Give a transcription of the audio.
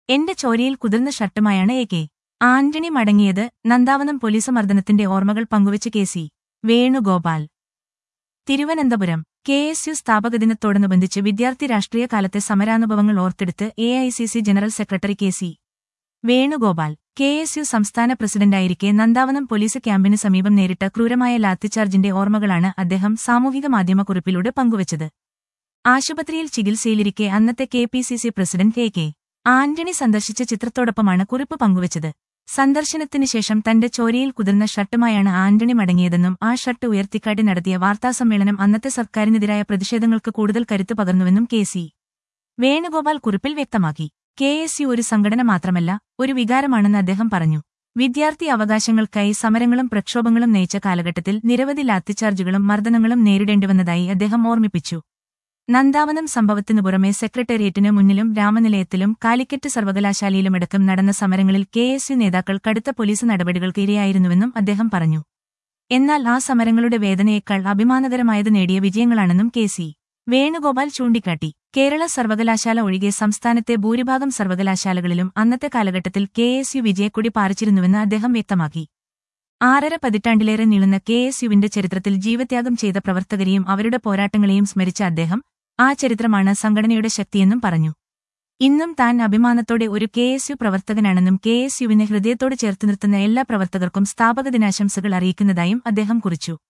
എന്റെ ചോരയിൽ കുതിർന്ന ഷർട്ടുമായാണ് എ കെ ആന്റണി മടങ്ങിയത് നന്ദാവനം പോലീസ് മർദ്ദനത്തിന്റെ ഓർമ്മകൾ പങ്കുവച്ച് K C Venugopal Thiruvananthapuram K S U സ്ഥാപക ദിനത്തോടനുബന്ധിച്ച് വിദ്യാർത്ഥി രാഷ്ട്രീയ കാലത്തെ സമരാനുഭവങ്ങൾ ഓർത്തെടുത്ത് A I C C general secretary K C Venugopal K S U സംസ്ഥാന പ്രസിഡന്റായിരിക്കെ നന്ദാവനം പോലീസ് ക്യാമ്പിന് സമീപം നേരിട്ട ക്രൂരമായ ലാത്തിച്ചാർജിന്റെ ഓർമ്മകളാണ് അദ്ദേഹം സാമൂഹിക മാധ്യമക്കുറിപ്പിലൂടെ പങ്കുവച്ചത് ആശുപത്രിയിൽ ചികിത്സയിലിരിക്കെ അന്നത്തെ K P C C president K K Antony സന്ദർശിച്ച ചിത്രത്തോടൊപ്പമാണ് കുറിപ്പ് പങ്കുവച്ചത് സന്ദർശനത്തിനു ശേഷം തന്റെ ചോരയിൽ കുതിർന്ന ഷർട്ടുമായാണ് ആന്റണി മടങ്ങിയതെന്നും ആ ഷർട്ട് ഉയർത്തിക്കാട്ടി നടത്തിയ വാർത്താസമ്മേളനം അന്നത്തെ സർക്കാരിനെതിരായ പ്രതിഷേധങ്ങൾക്ക് കൂടുതൽ കരുത്തു പകർന്നുവെന്നും കെ സി വേണുഗോപാൽ കുറിപ്പിൽ വ്യക്തമാക്കി കെ എസ് യു ഒരു സംഘടന മാത്രമല്ല ഒരു വികാരമാണെന്ന് അദ്ദേഹം പറഞ്ഞു വിദ്യാർത്ഥി അവകാശങ്ങൾക്കായി സമരങ്ങളും പ്രക്ഷോഭങ്ങളും നയിച്ച കാലഘട്ടത്തിൽ നിരവധി ലാത്തിച്ചാർജുകളും മർദ്ദനങ്ങളും നേരിടേണ്ടിവന്നതായി അദ്ദേഹം ഓർമ്മിപ്പിച്ചു നന്ദാവനം സംഭവത്തിനു പുറമെ സെക്രട്ടേറിയറ്റിന് മുന്നിലും രാമനിലയത്തിലും കാലിക്കറ്റ് സർവകലാശാലയിലുമടക്കം നടന്ന സമരങ്ങളിൽ കെ എസ് യു നേതാക്കൾ കടുത്ത പോലീസ് നടപടികൾക്ക് ഇരയായിരുന്നുവെന്നും അദ്ദേഹം പറഞ്ഞു എന്നാൽ ആ സമരങ്ങളുടെ വേദനയേക്കാൾ അഭിമാനകരമായത് നേടിയ വിജയങ്ങളാണെന്നും കെ സി വേണുഗോപാൽ ചൂണ്ടിക്കാട്ടി കേരള സർവകലാശാല ഒഴികെ സംസ്ഥാനത്തെ ഭൂരിഭാഗം സർവകലാശാലകളിലും അന്നത്തെ കാലഘട്ടത്തിൽ കെ എസ് യു വിജയക്കൊടി പാറിച്ചിരുന്നുവെന്ന് അദ്ദേഹം വ്യക്തമാക്കി ആറര പതിറ്റാണ്ടിലേറെ നീളുന്ന കെ എസ് യുവിന്റെ ചരിത്രത്തിൽ ജീവത്യാഗം ചെയ്ത പ്രവർത്തകരെയും അവരുടെ പോരാട്ടങ്ങളെയും സ്മരിച്ച അദ്ദേഹം ആ ചരിത്രമാണ് സംഘടനയുടെ ശക്തിയെന്നും പറഞ്ഞു ഇന്നും താൻ അഭിമാനത്തോടെ ഒരു കെ എസ് യു പ്രവർത്തകനാണെന്നും കെ എസ് യുവിനെ ഹൃദയത്തോട് ചേർത്ത് നിർത്തുന്ന എല്ലാ പ്രവർത്തകർക്കും സ്ഥാപക ദിനാശംസകൾ അറിയിക്കുന്നതായും അദ്ദേഹം കുറിച്ചു